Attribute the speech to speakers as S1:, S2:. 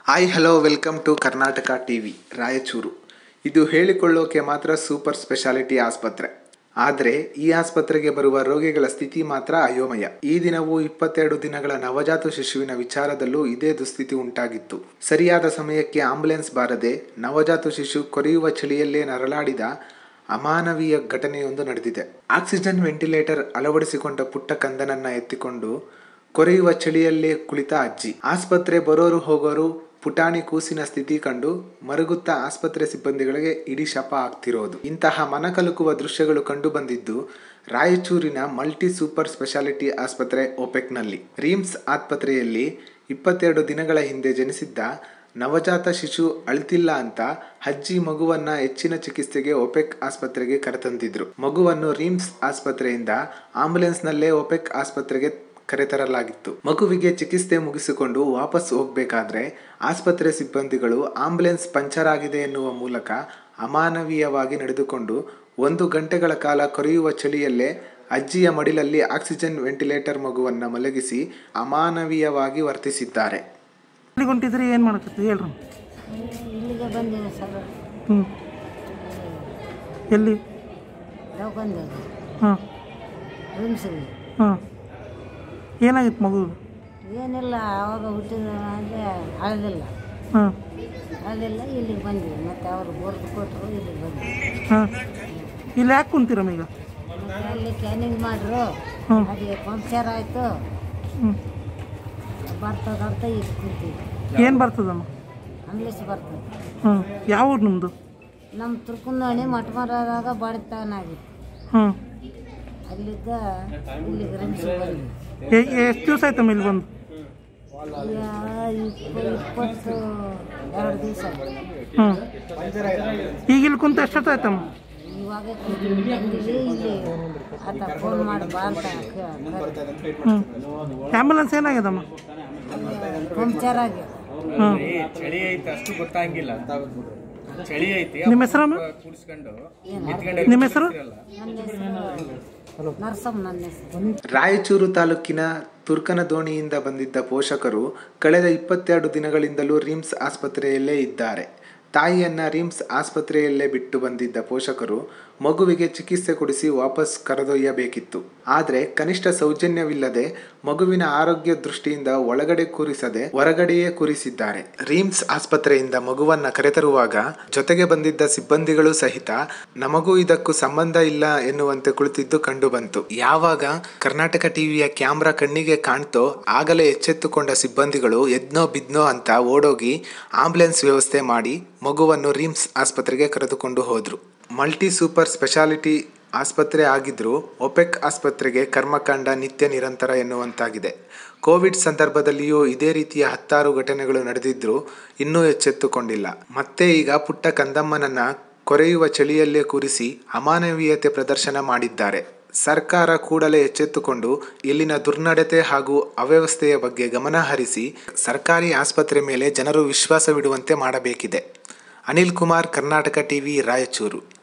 S1: Hi hello welcome to Karnataka TV Raichur ಇದು ಹೇಳಿಕೊಳ್ಳೋಕೆ ಮಾತ್ರ ಸೂಪರ್ ಸ್ಪೆಷಾಲಿಟಿ ಆಸ್ಪತ್ರೆ ಆದರೆ ಈ ಆಸ್ಪತ್ರೆಗೆ ಬರುವ ರೋಗಿಗಳ ಸ್ಥಿತಿ ಮಾತ್ರ ಅಯೋಮಯ ಈ ದಿನವೂ ಇಪ್ಪತ್ತೆರಡು ದಿನಗಳ ನವಜಾತ ಶಿಶುವಿನ ವಿಚಾರದಲ್ಲೂ ಇದೇ ದುಸ್ಥಿತಿ ಉಂಟಾಗಿತ್ತು ಸರಿಯಾದ ಸಮಯಕ್ಕೆ ಆಂಬ್ಯುಲೆನ್ಸ್ ಬಾರದೆ ನವಜಾತ ಶಿಶು ಕೊರೆಯುವ ಚಳಿಯಲ್ಲೇ ನರಳಾಡಿದ ಅಮಾನವೀಯ ಘಟನೆಯೊಂದು ನಡೆದಿದೆ ಆಕ್ಸಿಜನ್ ವೆಂಟಿಲೇಟರ್ ಅಳವಡಿಸಿಕೊಂಡ ಪುಟ್ಟ ಕಂದನನ್ನ ಎತ್ತಿಕೊಂಡು ಕೊರೆಯುವ ಚಳಿಯಲ್ಲೇ ಕುಳಿತ ಅಜ್ಜಿ ಆಸ್ಪತ್ರೆ ಬರೋರು ಹೋಗೋರು ಪುಟಾಣಿ ಕೂಸಿನ ಸ್ಥಿತಿ ಕಂಡು ಮರುಗುತ್ತಾ ಆಸ್ಪತ್ರೆ ಸಿಬ್ಬಂದಿಗಳಿಗೆ ಇಡೀ ಶಪ ಆಗ್ತಿರೋದು ಇಂತಹ ಮನಕಲುಕುವ ದೃಶ್ಯಗಳು ಕಂಡು ಬಂದಿದ್ದು ರಾಯಚೂರಿನ ಮಲ್ಟಿ ಸೂಪರ್ ಸ್ಪೆಷಾಲಿಟಿ ಆಸ್ಪತ್ರೆ ಒಪೆಕ್ನಲ್ಲಿ ರೀಮ್ಸ್ ಆಸ್ಪತ್ರೆಯಲ್ಲಿ ಇಪ್ಪತ್ತೆರಡು ದಿನಗಳ ಹಿಂದೆ ಜನಿಸಿದ್ದ ನವಜಾತ ಶಿಶು ಅಳ್ತಿಲ್ಲ ಅಂತ ಅಜ್ಜಿ ಮಗುವನ್ನ ಹೆಚ್ಚಿನ ಚಿಕಿತ್ಸೆಗೆ ಒಪೆಕ್ ಆಸ್ಪತ್ರೆಗೆ ಕರೆತಂದಿದ್ರು ಮಗುವನ್ನು ರೀಮ್ಸ್ ಆಸ್ಪತ್ರೆಯಿಂದ ಆಂಬ್ಯುಲೆನ್ಸ್ನಲ್ಲೇ ಒಪೆಕ್ ಆಸ್ಪತ್ರೆಗೆ ಕರೆತರಲಾಗಿತ್ತು ಮಗುವಿಗೆ ಚಿಕಿತ್ಸೆ ಮುಗಿಸಿಕೊಂಡು ವಾಪಸ್ ಹೋಗ್ಬೇಕಾದ್ರೆ ಆಸ್ಪತ್ರೆ ಸಿಬ್ಬಂದಿಗಳು ಆಂಬ್ಯುಲೆನ್ಸ್ ಪಂಚರ್ ಆಗಿದೆ ಎನ್ನುವ ಮೂಲಕ ಅಮಾನವೀಯವಾಗಿ ನಡೆದುಕೊಂಡು ಒಂದು ಗಂಟೆಗಳ ಕಾಲ ಕೊರೆಯುವ ಚಳಿಯಲ್ಲೇ ಅಜ್ಜಿಯ ಮಡಿಲಲ್ಲಿ ಆಕ್ಸಿಜನ್ ವೆಂಟಿಲೇಟರ್ ಮಗುವನ್ನ ಮಲಗಿಸಿ ಅಮಾನವೀಯವಾಗಿ ವರ್ತಿಸಿದ್ದಾರೆ
S2: ಎಲ್ಲಿಗೆ ಹೊಂಟಿದ್ರಿ ಏನು ಮಾಡಕತ್ತಿ ಹೇಳ್ರಿ
S3: ಇಲ್ಲಿಗೆ ಬಂದೀನಿ ಸರ್
S2: ಹ್ಞೂ ಎಲ್ಲಿ
S3: ದವಾಖಾನ್ದಾಗ
S2: ಹಾಂ
S3: ರಿಮ್ಸ್ಗೆ
S2: ಹಾಂ ಏನಾಗಿತ್ತು ಮಗು
S3: ಏನಿಲ್ಲ ಅವಾಗ ಹುಟ್ಟಿದ ಅಂದರೆ ಅಳದಿಲ್ಲ
S2: ಹಾಂ
S3: ಅಳದಿಲ್ಲ ಇಲ್ಲಿಗೆ ಬಂದೀವಿ ಮತ್ತು ಅವರು ಬರೆದು ಕೊಟ್ಟರು ಇಲ್ಲಿಗೆ ಬಂದ್ವಿ
S2: ಹಾಂ ಇಲ್ಲಿ ಯಾಕೆ ಕುಂತೀರಮ್ಮ ಈಗ
S3: ಮತ್ತು ಅಲ್ಲಿ ಕ್ಯಾನಿಂಗ್ ಮಾಡ್ರು
S2: ಹ್ಮ್.
S3: ಅದೇ ಪಂಕ್ಚರ್ ಆಯಿತು
S2: ಹ್ಞೂ
S3: ಬರ್ತದಂತ ಇಲ್ಲಿ ಕುಂತೀವಿ
S2: ಏನು ಬರ್ತದಮ್ಮ
S3: ಅಂಗ್ಲೀಷ್ ಬರ್ತದೆ
S2: ಹ್ಞೂ ಯಾವ ಊರು ನಿಮ್ಮದು
S3: ನಮ್ಮ ತುರ್ಕುಂದೋಣಿ ಮಠಮರದಾಗ ಬಡತನಾಗಿತ್ತು
S2: ಹ್ಞೂ
S3: ಅಲ್ಲಿದ್ದ ಇಲ್ಲಿಗೆ ರಿಮ್ಸ್ಗೆ ಬಂದ್ವಿ
S2: ಎಷ್ಟು ದಿವಸ ಆಯ್ತಮ್ಮ ಇಲ್ಲಿ ಬಂದು
S3: ಯಾ- ಇಪ್ಪ- ಇಪ್ಪತ್ತು ಎರಡು ದಿವಸ
S2: ಹ್ಞೂ ಈಗ ಇಲ್ಲಿ ಕುಂತ ಎಷ್ಟೊತ್ತು ಆಯ್ತಮ್ಮ
S3: ಇವಾಗ ಬಂದಿವಿ ಇಲ್ಲಿ ಆತ ಫೋನ್ ಮಾಡಿ ಬಾ ಅಂತ ಕ-
S2: ಹ್ಞೂ ಆ್ಯಂಬುಲೆನ್ಸ್ ಏನಾಗ್ಯದಮ್ಮ
S3: ಪಂಕ್ಚರ್ ಆಗಿ
S2: ಹ್ಞೂ
S4: ಚಳಿ ಐತಿ ಅಷ್ಟು ಗೊತ್ತಾಗಿಲ್ಲ ಚಳಿ ಐತಿ
S2: ನಿಮ್ಮ ಹೆಸರಮ್ಮ
S4: ಕೂಡಿಸ್ಕೊಂಡು
S2: ನಿಮ್ಮ ಹೆಸರು
S3: ನನ್ನ ಹೆಸರು ನರ್ಸಮ್ ನನ್ನ ಹೆಸರು
S1: ರಾಯಚೂರು ತಾಲೂಕಿನ ತುರ್ಕನದೋಣಿಯಿಂದ ಬಂದಿದ್ದ ಪೋಷಕರು ಕಳೆದ ಇಪ್ಪತ್ತೆರಡು ದಿನಗಳಿಂದಲೂ ರಿಮ್ಸ್ ಆಸ್ಪತ್ರೆಯಲ್ಲೇ ಇದ್ದಾರೆ ತಾಯಿಯನ್ನ ರಿಮ್ಸ್ ಆಸ್ಪತ್ರೆಯಲ್ಲೇ ಬಿಟ್ಟು ಬಂದಿದ್ದ ಪೋಷಕರು ಮಗುವಿಗೆ ಚಿಕಿತ್ಸೆ ಕೊಡಿಸಿ ವಾಪಸ್ ಕರೆದೊಯ್ಯಬೇಕಿತ್ತು ಆದರೆ ಕನಿಷ್ಠ ಸೌಜನ್ಯವಿಲ್ಲದೆ ಮಗುವಿನ ಆರೋಗ್ಯ ದೃಷ್ಟಿಯಿಂದ ಒಳಗಡೆ ಕೂರಿಸದೆ ಹೊರಗಡೆಯೇ ಕೂರಿಸಿದ್ದಾರೆ ರಿಮ್ಸ್ ಆಸ್ಪತ್ರೆಯಿಂದ ಮಗುವನ್ನ ಕರೆತರುವಾಗ ಜೊತೆಗೆ ಬಂದಿದ್ದ ಸಿಬ್ಬಂದಿಗಳು ಸಹಿತ ನಮಗೂ ಇದಕ್ಕೂ ಸಂಬಂಧ ಇಲ್ಲ ಎನ್ನುವಂತೆ ಕುಳಿತಿದ್ದು ಕಂಡು ಬಂತು ಯಾವಾಗ ಕರ್ನಾಟಕ ಟಿವಿಯ ಕ್ಯಾಮ್ರಾ ಕಣ್ಣಿಗೆ ಕಾಣ್ತೋ ಆಗಲೇ ಎಚ್ಚೆತ್ತುಕೊಂಡ ಸಿಬ್ಬಂದಿಗಳು ಎದ್ನೋ ಬಿದ್ನೋ ಅಂತ ಓಡೋಗಿ ಆಂಬ್ಯುಲೆನ್ಸ್ ವ್ಯವಸ್ಥೆ ಮಾಡಿ ಮಗುವನ್ನು ರಿಮ್ಸ್ ಆಸ್ಪತ್ರೆಗೆ ಕರೆದುಕೊಂಡು ಹೋದ್ರು ಮಲ್ಟಿ ಸೂಪರ್ ಸ್ಪೆಷಾಲಿಟಿ ಆಸ್ಪತ್ರೆ ಆಗಿದ್ರೂ ಒಪೆಕ್ ಆಸ್ಪತ್ರೆಗೆ ಕರ್ಮಕಾಂಡ ನಿತ್ಯ ನಿರಂತರ ಎನ್ನುವಂತಾಗಿದೆ ಕೋವಿಡ್ ಸಂದರ್ಭದಲ್ಲಿಯೂ ಇದೇ ರೀತಿಯ ಹತ್ತಾರು ಘಟನೆಗಳು ನಡೆದಿದ್ರೂ ಇನ್ನೂ ಎಚ್ಚೆತ್ತುಕೊಂಡಿಲ್ಲ ಮತ್ತೆ ಈಗ ಪುಟ್ಟ ಕಂದಮ್ಮನನ್ನ ಕೊರೆಯುವ ಚಳಿಯಲ್ಲೇ ಕೂರಿಸಿ ಅಮಾನವೀಯತೆ ಪ್ರದರ್ಶನ ಮಾಡಿದ್ದಾರೆ ಸರ್ಕಾರ ಕೂಡಲೇ ಎಚ್ಚೆತ್ತುಕೊಂಡು ಇಲ್ಲಿನ ದುರ್ನಡತೆ ಹಾಗೂ ಅವ್ಯವಸ್ಥೆಯ ಬಗ್ಗೆ ಗಮನ ಹರಿಸಿ ಸರ್ಕಾರಿ ಆಸ್ಪತ್ರೆ ಮೇಲೆ ಜನರು ವಿಶ್ವಾಸವಿಡುವಂತೆ ಮಾಡಬೇಕಿದೆ ಅನಿಲ್ ಕುಮಾರ್ ಕರ್ನಾಟಕ ಟಿವಿ ರಾಯಚೂರು